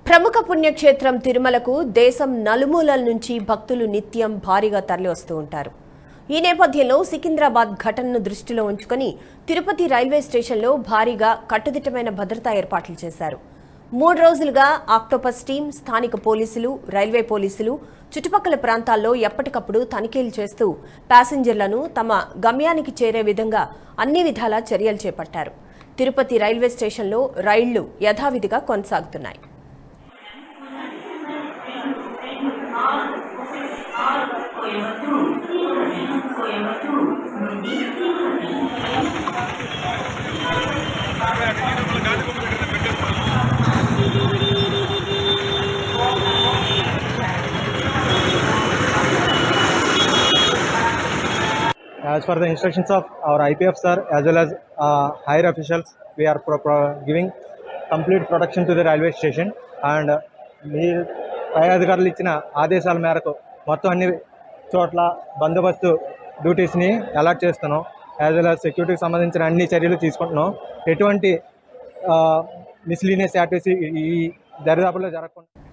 ప్రముఖ పుణ్యక్షేత్రం తిరుమలకు దేశం నలుమూలల నుంచి భక్తులు నిత్యం భారీగా తరలివస్తూ ఉంటారు ఈ నేపథ్యంలో సికింద్రాబాద్ ఘటనను దృష్టిలో ఉంచుకొని తిరుపతి రైల్వే స్టేషన్లో భారీగా కట్టుదిట్టమైన భద్రతా ఏర్పాట్లు చేశారు మూడు రోజులుగా ఆక్టోపస్ టీం స్థానిక పోలీసులు రైల్వే పోలీసులు చుట్టుపక్కల ప్రాంతాల్లో ఎప్పటికప్పుడు తనిఖీలు చేస్తూ ప్యాసింజర్లను తమ గమ్యానికి చేరే విధంగా అన్ని విధాలా చర్యలు చేపట్టారు తిరుపతి రైల్వే స్టేషన్లో రైళ్లు యథావిధిగా కొనసాగుతున్నాయి As per the instructions of our IPF sir as well as uh, higher officials, we are pro- pro- giving complete protection to the railway station and uh, మీ పై అధికారులు ఇచ్చిన ఆదేశాల మేరకు మొత్తం అన్ని చోట్ల బందోబస్తు డ్యూటీస్ని అలాట్ చేస్తున్నాం యాజ్ వెల్ as సెక్యూరిటీకి సంబంధించిన అన్ని చర్యలు తీసుకుంటున్నాం ఎటువంటి మిస్లీనియస్ యాక్టివిటీస్ ఈ దరిదాపుల్లో జరగకుండా